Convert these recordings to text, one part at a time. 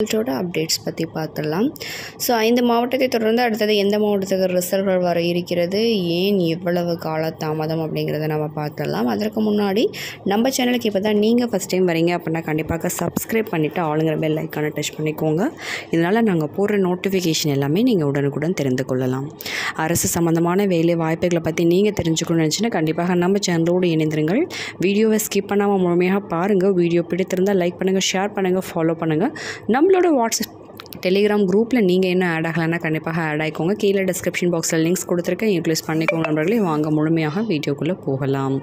ரிசல்ட்டோட updates பற்றி பார்த்துடலாம் so ஐந்து மாவட்டத்தை தொடர்ந்து அடுத்தது எந்த மாவட்டத்துக்கு ரிசல்ட்கள் வர இருக்கிறது ஏன் இவ்வளவு கால தாமதம் அப்படிங்கிறத நம்ம பார்த்துடலாம் அதற்கு முன்னாடி நம்ம சேனலுக்கு இப்போ தான் நீங்கள் ஃபஸ்ட் டைம் வரீங்க அப்படின்னா கண்டிப்பாக சப்ஸ்கிரைப் பண்ணிவிட்டு ஆளுங்கிற பெல் ஐக்கானை டச் பண்ணிக்கோங்க இதனால் நாங்கள் போடுற நோட்டிஃபிகேஷன் எல்லாமே நீங்கள் உடனுக்குடன் தெரிந்து கொள்ளலாம் அரசு சம்மந்தமான வேலை வாய்ப்புகளை பற்றி நீங்கள் தெரிஞ்சுக்கணும்னு நினச்சின்னா கண்டிப்பாக நம்ம சேனலோடு இணைந்திருங்கள் வீடியோவை ஸ்கிப் பண்ணாமல் முழுமையாக பாருங்கள் வீடியோ பிடித்திருந்தால் லைக் பண்ணுங்கள் ஷேர் பண்ணுங்கள் ஃபாலோ பண்ணுங்கள் நம்மளோட வாட்ஸ்அப் டெலிகிராம் குரூப்பில் நீங்கள் என்ன ஆட் ஆகலைன்னா கண்டிப்பாக ஆட் ஆகிக்கோங்க கீழே டிஸ்கிரிப்ஷன் பாக்ஸில் லிங்க்ஸ் கொடுத்துருக்கேன் யூட்டிலைஸ் பண்ணிக்கோங்க நண்பர்களே வாங்க முழுமையாக வீடியோக்குள்ளே போகலாம்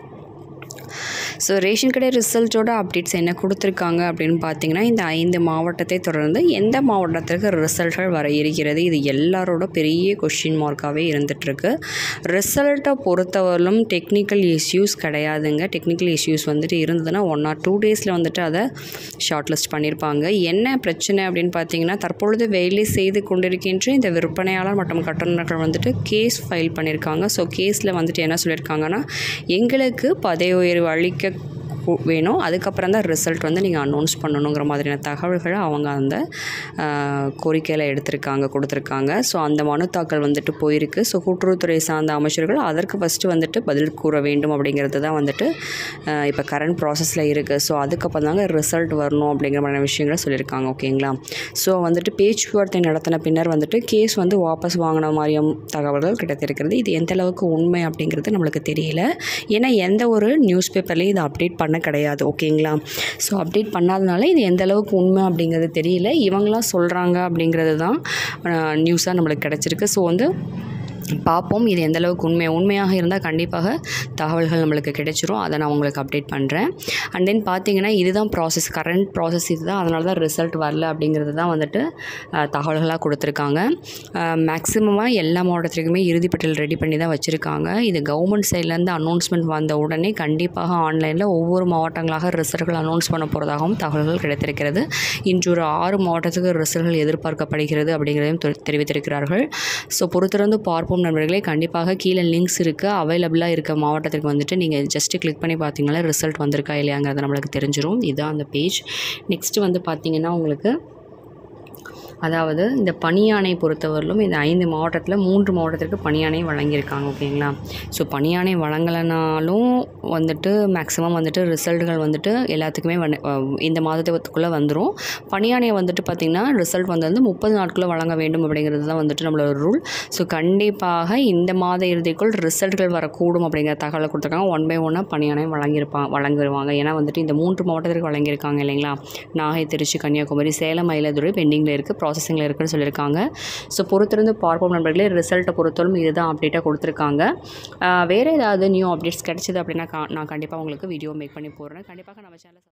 ஸோ ரேஷன் கடை ரிசல்ட்டோட அப்டேட்ஸ் என்ன கொடுத்துருக்காங்க அப்படின்னு பார்த்தீங்கன்னா இந்த ஐந்து மாவட்டத்தை தொடர்ந்து எந்த மாவட்டத்திற்கு ரிசல்ட்கள் வர இருக்கிறது இது எல்லாரோட பெரிய கொஷின் மார்க்காகவே இருந்துகிட்ருக்கு ரிசல்ட்டை பொறுத்தவரையிலும் டெக்னிக்கல் இஷ்யூஸ் கிடையாதுங்க டெக்னிக்கல் இஷ்யூஸ் வந்துட்டு இருந்ததுன்னா ஒன் ஆர் டூ டேஸில் வந்துட்டு அதை ஷார்ட் லிஸ்ட் பண்ணியிருப்பாங்க என்ன பிரச்சனை அப்படின்னு பார்த்தீங்கன்னா தற்பொழுது வேலை செய்து கொண்டிருக்கின்ற இந்த விற்பனையாளர் மற்றும் கட்டணர்கள் வந்துட்டு கேஸ் ஃபைல் பண்ணியிருக்காங்க ஸோ கேஸில் வந்துட்டு என்ன சொல்லியிருக்காங்கன்னா எங்களுக்கு பதவி உயர்வு அளிக்க கு- வேணும் அதுக்கப்புறம் தான் ரிசல்ட் வந்து நீங்கள் அனௌன்ஸ் பண்ணணுங்கிற மாதிரியான தகவல்களை அவங்க அந்த கோரிக்கையில் எடுத்திருக்காங்க கொடுத்துருக்காங்க ஸோ அந்த மனு தாக்கல் வந்துட்டு போயிருக்கு ஸோ கூட்டுறவுத்துறை சார்ந்த அமைச்சர்கள் அதற்கு ஃபஸ்ட்டு வந்துட்டு பதில் கூற வேண்டும் அப்படிங்கிறது தான் வந்துட்டு இப்போ கரண்ட் ப்ராசஸில் இருக்குது ஸோ அதுக்கப்புறம் தாங்க ரிசல்ட் வரணும் அப்படிங்கிற மாதிரியான விஷயங்களை சொல்லியிருக்காங்க ஓகேங்களா ஸோ வந்துட்டு பேச்சுவார்த்தை நடத்தின பின்னர் வந்துட்டு கேஸ் வந்து வாபஸ் வாங்கின மாதிரியும் தகவல்கள் கிடைத்திருக்கிறது இது எந்த அளவுக்கு உண்மை அப்படிங்கிறது நம்மளுக்கு தெரியல ஏன்னா எந்த ஒரு நியூஸ் பேப்பர்லேயும் இதை அப்டேட் பண்ண கிடையாது ஓகேங்களா ஸோ அப்டேட் பண்ணாதனால இது எந்த அளவுக்கு உண்மை அப்படிங்கிறது தெரியல இவங்களாம் சொல்கிறாங்க அப்படிங்கிறது தான் நியூஸாக நம்மளுக்கு கிடச்சிருக்கு ஸோ வந்து பார்ப்போம் இது எந்த அளவுக்கு உண்மை உண்மையாக இருந்தால் கண்டிப்பாக தகவல்கள் நம்மளுக்கு கிடைச்சிரும் அதை நான் உங்களுக்கு அப்டேட் பண்ணுறேன் அண்ட் தென் பார்த்தீங்கன்னா இதுதான் ப்ராசஸ் கரண்ட் ப்ராசஸ் இதுதான் அதனால தான் ரிசல்ட் வரல அப்படிங்கிறது தான் வந்துட்டு அஹ், தகவல்களாக கொடுத்துருக்காங்க மேக்ஸிமமாக எல்லா மாவட்டத்துக்குமே இறுதிப்பட்டியல் ரெடி பண்ணி தான் வச்சுருக்காங்க இது கவர்மெண்ட் சைட்லேருந்து அனௌன்ஸ்மெண்ட் வந்த உடனே கண்டிப்பாக ஆன்லைனில் ஒவ்வொரு மாவட்டங்களாக ரிசல்ட்கள் அனௌன்ஸ் பண்ண போகிறதாகவும் தகவல்கள் கிடைத்திருக்கிறது இன்று ஒரு ஆறு மாவட்டத்துக்கு ரிசல்ட்கள் எதிர்பார்க்கப்படுகிறது அப்படிங்கிறதையும் தெரி- தெரிவித்திருக்கிறார்கள் ஸோ பொறுத்திருந்து பார்ப்போம் நண்பர்களே கண்டிப்பாக கீழே லிங்க்ஸ் இருக்குது அவைலபிளாக இருக்க மாவட்டத்துக்கு வந்துட்டு நீங்கள் ஜஸ்ட்டு கிளிக் பண்ணி பார்த்தீங்கன்னா ரிசல்ட் வந்திருக்கா இல்லையாங்கிறது நம்மளுக்கு தெரிஞ்சிரும் இதுதான் அந்த பேஜ் நெக்ஸ்ட்டு வந்து பார்த்தீங்கன்னா உங்களுக்கு அதாவது இந்த பணியானை பொறுத்தவரையிலும் இந்த ஐந்து மாவட்டத்தில் மூன்று மாவட்டத்திற்கு பணியானை வழங்கியிருக்காங்க ஓகேங்களா ஸோ பணியானை வழங்கலைனாலும் வந்துட்டு மேக்ஸிமம் வந்துட்டு ரிசல்ட்கள் வந்துட்டு எல்லாத்துக்குமே வந்து- அஹ் இந்த மாதத்துக்குள்ளே வந்துடும் பணியானை வந்துட்டு பார்த்திங்கன்னா ரிசல்ட் வந்து வந்து முப்பது நாட்குள்ளே வழங்க வேண்டும் அப்படிங்கிறது தான் வந்துட்டு நம்மளோட ரூல் ஸோ கண்டிப்பாக இந்த மாத இறுதிக்குள் ரிசல்ட்கள் வரக்கூடும் அப்படிங்கிற தகவலை கொடுத்துருக்காங்க ஒன் பை ஒன்னாக பணியானை வழங்கியிருப்பாங்க வழங்கிடுவாங்க ஏன்னா வந்துட்டு இந்த மூன்று மாவட்டத்திற்கு வழங்கியிருக்காங்க இல்லைங்களா நாகை திருச்சி கன்னியாகுமரி சேலம் மயிலாதுறை பெண்டிங்கில் இருக்குது ப்ராசஸிங்கில் இருக்குன்னு சொல்லியிருக்காங்க ஸோ பொறுத்திருந்து பார்ப்போம் நண்பர்களே ரிசல்ட்டை பொறுத்தவரைக்கும் இதுதான் அப்டேட்டாக கொடுத்துருக்காங்க ஆஹ் வேறு ஏதாவது நியூ அப்டேட்ஸ் கிடைச்சிது அப்படின்னா கா- நான் கண்டிப்பாக உங்களுக்கு வீடியோ மேக் பண்ணி போடுறேன் கண்டிப்பாக நம்ம சேனல்